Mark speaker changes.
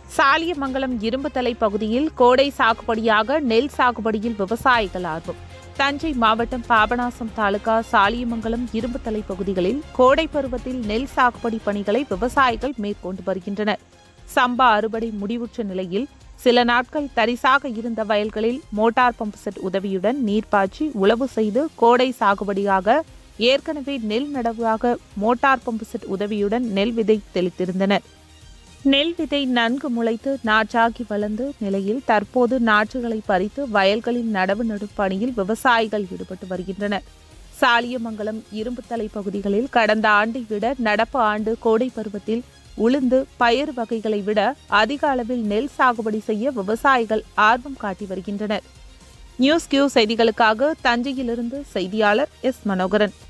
Speaker 1: சாலியமங்கலம் இரும்புத்தலை பகுதியில் கோடை சாகுபடியாக நெல் சாகுபடியில் விவசாயிகள் ஆர்வம் தஞ்சை மாவட்டம் பாபநாசம் தாலுகா சாலியமங்கலம் இரும்புத்தலை பகுதிகளில் கோடை பருவத்தில் நெல் சாகுபடி பணிகளை விவசாயிகள் மேற்கொண்டு வருகின்றனர் சம்பா அறுவடை முடிவுற்ற நிலையில் சில நாட்கள் தரிசாக இருந்த வயல்களில் மோட்டார் பம்பு செட் உதவியுடன் நீர் பாய்ச்சி உழவு செய்து கோடை சாகுபடியாக ஏற்கனவே நெல் நடவாக மோட்டார் பம்பு செட் உதவியுடன் நெல் விதை தெளித்திருந்தனர் நெல் விதை நன்கு முளைத்து நாற்றாகி வளர்ந்த நிலையில் தற்போது நாற்றுகளை பறித்து வயல்களில் நடவு நடும் பணியில் விவசாயிகள் ஈடுபட்டு வருகின்றனர் சாலியமங்கலம் இரும்புத்தலை பகுதிகளில் கடந்த ஆண்டை விட நடப்பு ஆண்டு கோடை பருவத்தில் உளுந்து பயிர் வகைகளை விட அதிக அளவில் நெல் சாகுபடி செய்ய விவசாயிகள் ஆர்வம் காட்டி வருகின்றனர் நியூஸ் கியூ செய்திகளுக்காக தஞ்சையிலிருந்து செய்தியாளர் எஸ் மனோகரன்